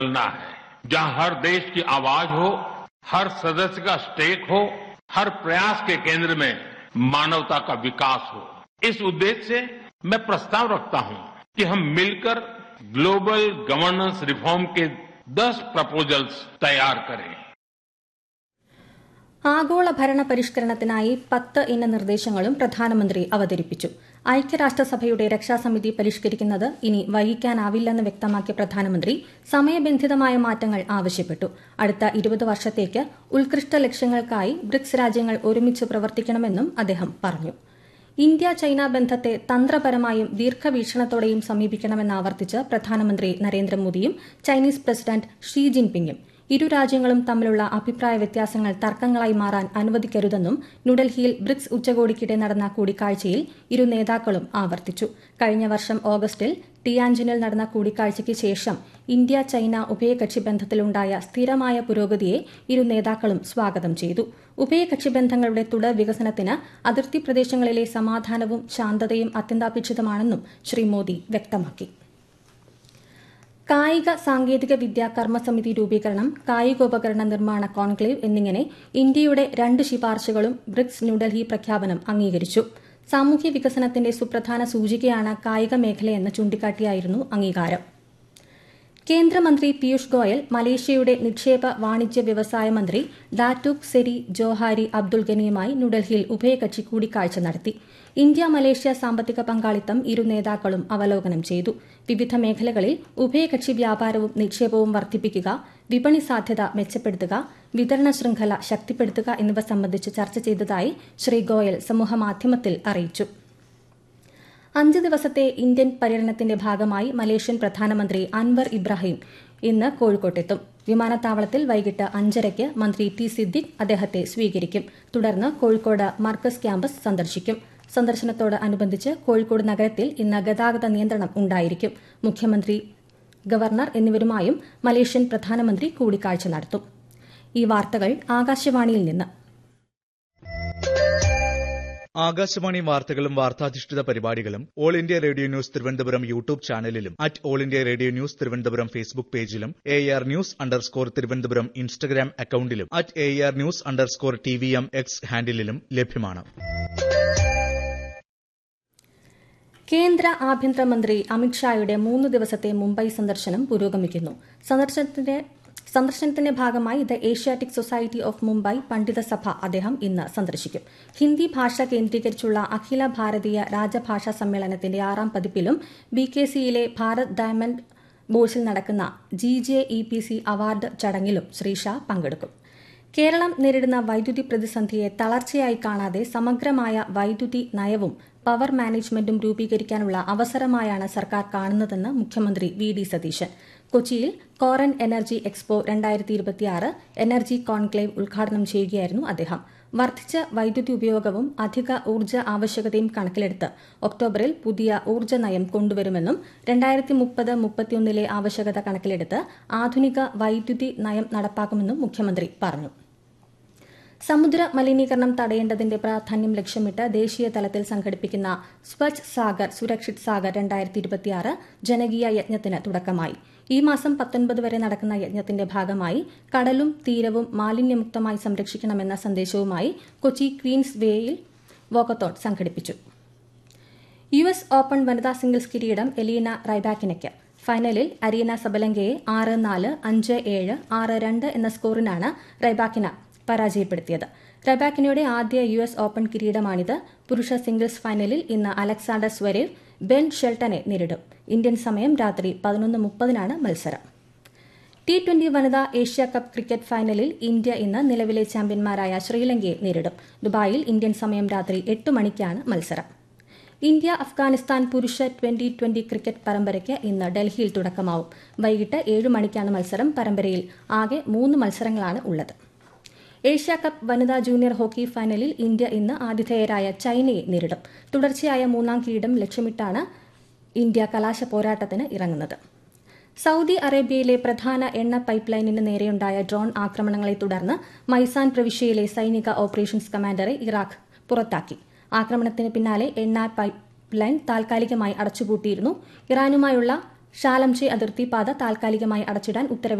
चलना है जहां हर देश की आवाज हो हर सदस्य का स्टेक हो हर प्रयास के केंद्र में मानवता का विकास हो इस उद्देश्य से मैं प्रस्ताव रखता हूं कि हम मिलकर ग्लोबल गवर्नेंस रिफॉर्म के 10 प्रपोजल्स तैयार करें ആഗോള ഭരണ പരിഷ്കരണത്തിനായി പത്ത് ഇന നിർദ്ദേശങ്ങളും പ്രധാനമന്ത്രി അവതരിപ്പിച്ചു ഐക്യരാഷ്ട്രസഭയുടെ രക്ഷാസമിതി പരിഷ്കരിക്കുന്നത് ഇനി വൈകിക്കാനാവില്ലെന്ന് വ്യക്തമാക്കിയ പ്രധാനമന്ത്രി സമയബന്ധിതമായ മാറ്റങ്ങൾ ആവശ്യപ്പെട്ടു അടുത്ത ഇരുപത് വർഷത്തേക്ക് ഉത്കൃഷ്ട ലക്ഷ്യങ്ങൾക്കായി ബ്രിക്സ് രാജ്യങ്ങൾ ഒരുമിച്ച് പ്രവർത്തിക്കണമെന്നും അദ്ദേഹം പറഞ്ഞു ഇന്ത്യ ചൈന ബന്ധത്തെ തന്ത്രപരമായും ദീർഘവീക്ഷണത്തോടെയും സമീപിക്കണമെന്ന് ആവർത്തിച്ച് പ്രധാനമന്ത്രി നരേന്ദ്രമോദിയും ചൈനീസ് പ്രസിഡന്റ് ഷീ ജിൻപിങ്ങും ഇരു രാജ്യങ്ങളും തമ്മിലുള്ള അഭിപ്രായ വ്യത്യാസങ്ങൾ തർക്കങ്ങളായി മാറാൻ അനുവദിക്കരുതെന്നും ന്യൂഡൽഹിയിൽ ബ്രിക്സ് ഉച്ചകോടിക്കിടെ നടന്ന കൂടിക്കാഴ്ചയിൽ ഇരു നേതാക്കളും ആവർത്തിച്ചു കഴിഞ്ഞ വർഷം ഓഗസ്റ്റിൽ ടിയാൻജിനിൽ നടന്ന കൂടിക്കാഴ്ചയ്ക്ക് ശേഷം ഇന്ത്യ ചൈന ഉഭയകക്ഷി ബന്ധത്തിലുണ്ടായ സ്ഥിരമായ പുരോഗതിയെ ഇരു നേതാക്കളും സ്വാഗതം ചെയ്തു ഉഭയകക്ഷി ബന്ധങ്ങളുടെ തുടർ വികസനത്തിന് അതിർത്തി പ്രദേശങ്ങളിലെ സമാധാനവും ശാന്തതയും അത്യന്താപേക്ഷിതമാണെന്നും ശ്രീ മോദി വ്യക്തമാക്കി കായിക സാങ്കേതിക വിദ്യ കർമ്മസമിതി രൂപീകരണം കായികോപകരണ നിർമ്മാണ കോൺക്ലേവ് എന്നിങ്ങനെ ഇന്ത്യയുടെ രണ്ട് ശുപാർശകളും ബ്രിക്സ് ന്യൂഡൽഹി പ്രഖ്യാപനം അംഗീകരിച്ചു സാമൂഹ്യ വികസനത്തിന്റെ സുപ്രധാന സൂചികയാണ് കായിക മേഖലയെന്ന് ചൂണ്ടിക്കാട്ടിയായിരുന്നു അംഗീകാരം കേന്ദ്രമന്ത്രി പീയൂഷ് ഗോയൽ മലേഷ്യയുടെ നിക്ഷേപ വാണിജ്യ വ്യവസായ മന്ത്രി ഡാറ്റൂക് സെരി ജോഹാരി അബ്ദുൾ ഗനിയുമായി ന്യൂഡൽഹിയിൽ ഉഭയകക്ഷി കൂടിക്കാഴ്ച നടത്തി ഇന്ത്യ മലേഷ്യ സാമ്പത്തിക പങ്കാളിത്തം ഇരു നേതാക്കളും അവലോകനം ചെയ്തു വിവിധ മേഖലകളിൽ ഉഭയകക്ഷി വ്യാപാരവും നിക്ഷേപവും വർദ്ധിപ്പിക്കുക വിപണി സാധ്യത മെച്ചപ്പെടുത്തുക വിതരണ ശൃംഖല ശക്തിപ്പെടുത്തുക എന്നിവ സംബന്ധിച്ച് ചർച്ച ചെയ്തതായി ശ്രീ ഗോയൽ സമൂഹമാധ്യമത്തിൽ അറിയിച്ചു അഞ്ച് ദിവസത്തെ ഇന്ത്യൻ പര്യടനത്തിന്റെ ഭാഗമായി മലേഷ്യൻ പ്രധാനമന്ത്രി അൻവർ ഇബ്രാഹിം ഇന്ന് കോഴിക്കോട്ടെത്തും വിമാനത്താവളത്തിൽ വൈകിട്ട് അഞ്ചരയ്ക്ക് മന്ത്രി ടി സിദ്ദിഖ് അദ്ദേഹത്തെ സ്വീകരിക്കും തുടർന്ന് കോഴിക്കോട് മർക്കസ് ക്യാമ്പസ് സന്ദർശിക്കും സന്ദർശനത്തോട് അനുബന്ധിച്ച് കോഴിക്കോട് നഗരത്തിൽ ഇന്ന് ഗതാഗത നിയന്ത്രണം ഉണ്ടായിരിക്കും മുഖ്യമന്ത്രി ഗവർണർ എന്നിവരുമായും മലേഷ്യൻ പ്രധാനമന്ത്രി കൂടിക്കാഴ്ച നടത്തും ഈ വാർത്തകൾ ആകാശവാണിയിൽ നിന്ന് ആകാശവാണി വാർത്തകളും വാർത്താധിഷ്ഠിത പരിപാടികളും All India Radio News Thiruvananthapuram YouTube ചാനലിലും at All India Radio News Thiruvananthapuram Facebook പേജിലും A R news underscore Thiruvananthapuram Instagram അക്കൌണ്ടിലും at A R news underscore T V M X ഹാൻഡിലും ലഭ്യമാണ് കേന്ദ്ര ആഭ്യന്തരമന്ത്രി അമിത്ഷായുടെ മൂന്ന് ദിവസത്തെ മുംബൈ സന്ദർശനം പുരോഗമിക്കുന്നു സന്ദർശനത്തിന്റെ സന്ദർശനത്തിന്റെ ഭാഗമായി the Asiatic Society of Mumbai പണ്ഡിത സഭ അദ്ദേഹം ഇന്ന് സന്ദർശിക്കും ഹിന്ദി ഭാഷ കേന്ദ്രീകരിച്ചുള്ള അഖില ഭാരതീയ രാജഭാഷാ സമ്മേളനത്തിന്റെ ആറാം പതിപ്പിലും ബി കെ സിയിലെ ഭാരത് ഡയമണ്ട് ബോഴ്സിൽ നടക്കുന്ന G J E P C award ചടങ്ങിലും ശ്രീ ഷാ പങ്കെടുക്കും കേരളം നേരിടുന്ന വൈദ്യുതി പ്രതിസന്ധിയെ തളർച്ചയായി കാണാതെ സമഗ്രമായ വൈദ്യുതി നയവും പവർ മാനേജ്മെന്റും രൂപീകരിക്കാനുള്ള അവസരമായാണ് സർക്കാർ കാണുന്നതെന്ന് മുഖ്യമന്ത്രി വി ഡി സതീശൻ കൊച്ചിയിൽ കോറൻ എനർജി എക്സ്പോ രണ്ടായിരത്തി ഇരുപത്തിയാറ് എനർജി കോൺക്ലേവ് ഉദ്ഘാടനം ചെയ്യുകയായിരുന്നു അദ്ദേഹം വർദ്ധിച്ച വൈദ്യുതി ഉപയോഗവും അധിക ഊർജ്ജ ആവശ്യകതയും കണക്കിലെടുത്ത് ഒക്ടോബറിൽ പുതിയ ഊർജ്ജ നയം കൊണ്ടുവരുമെന്നും രണ്ടായിരത്തി മുപ്പത് മുപ്പത്തിയൊന്നിലെ ആവശ്യകത കണക്കിലെടുത്ത് ആധുനിക വൈദ്യുതി നയം നടപ്പാക്കുമെന്നും മുഖ്യമന്ത്രി പറഞ്ഞു സമുദ്ര മലിനീകരണം തടയേണ്ടതിന്റെ പ്രാധാന്യം ലക്ഷ്യമിട്ട് ദേശീയ തലത്തിൽ സംഘടിപ്പിക്കുന്ന സ്വച്ഛ് സാഗർ സുരക്ഷിത് സാഗർ രണ്ടായിരത്തി ഇരുപത്തിയാറ് ജനകീയ യജ്ഞത്തിന് തുടക്കമായി ഈ മാസം പത്തൊൻപത് വരെ നടക്കുന്ന യജ്ഞത്തിന്റെ ഭാഗമായി കടലും തീരവും മാലിന്യമുക്തമായി സംരക്ഷിക്കണമെന്ന സന്ദേശവുമായി കൊച്ചി ക്വീൻസ് വേയിൽ വോക്കത്തോൺ സംഘടിപ്പിച്ചു യു എസ് ഓപ്പൺ വനിതാ സിംഗിൾസ് കിരീടം എലീന റൈബാക്കിനയ്ക്ക് ഫൈനലിൽ അരീന സബലങ്കയെ ആറ് നാല് അഞ്ച് ഏഴ് ആറ് രണ്ട് എന്ന സ്കോറിനാണ് റൈബാക്കിന പരാജയപ്പെടുത്തിയത് റൈബാക്കിനയുടെ ആദ്യ യു എസ് ഓപ്പൺ കിരീടമാണിത് പുരുഷ സിംഗിൾസ് ഫൈനലിൽ ഇന്ന് അലക്സാണ്ടർ സ്വരേവ് ബെൻ ഷെൽട്ടനെ നേരിടും ഇന്ത്യൻ സമയം രാത്രി പതിനൊന്ന് മുപ്പതിനാണ് മത്സരം ടി ട്വന്റി വനിതാ ഏഷ്യ കപ്പ് ക്രിക്കറ്റ് ഫൈനലിൽ ഇന്ത്യ ഇന്ന് നിലവിലെ ചാമ്പ്യന്മാരായ ശ്രീലങ്കയെ നേരിടും ദുബായിൽ ഇന്ത്യൻ സമയം രാത്രി എട്ട് മണിക്കാണ് മത്സരം ഇന്ത്യ അഫ്ഗാനിസ്ഥാൻ പുരുഷ ട്വന്റി ട്വന്റി ക്രിക്കറ്റ് പരമ്പരയ്ക്ക് ഇന്ന് ഡൽഹിയിൽ തുടക്കമാവും വൈകിട്ട് ഏഴ് മണിക്കാണ് മത്സരം പരമ്പരയിൽ ആകെ മൂന്ന് മത്സരങ്ങളാണ് ഉള്ളത് ഏഷ്യ കപ്പ് വനിതാ ജൂനിയർ ഹോക്കി ഫൈനലിൽ ഇന്ത്യ ഇന്ന് ആതിഥേയരായ ചൈനയെ നേരിടും തുടർച്ചയായ മൂന്നാം കിരീടം ലക്ഷ്യമിട്ടാണ് ഇന്ത്യ കലാശ പോരാട്ടത്തിന് ഇറങ്ങുന്നത് സൌദി അറേബ്യയിലെ പ്രധാന എണ്ണ പൈപ്പ് ലൈനിന് നേരെയുണ്ടായ ഡ്രോൺ ആക്രമണങ്ങളെ തുടർന്ന് മൈസാൻ പ്രവിശ്യയിലെ സൈനിക ഓപ്പറേഷൻസ് കമാൻഡറെ ഇറാഖ് പുറത്താക്കി ആക്രമണത്തിന് പിന്നാലെ എണ്ണ പൈപ്പ് ലൈൻ താൽക്കാലികമായി അടച്ചുപൂട്ടിയിരുന്നു ഇറാനുമായുള്ള ഷാലംചി അതിർത്തി പാത താൽക്കാലികമായി അടച്ചിടാൻ ഉത്തരവിട്ടു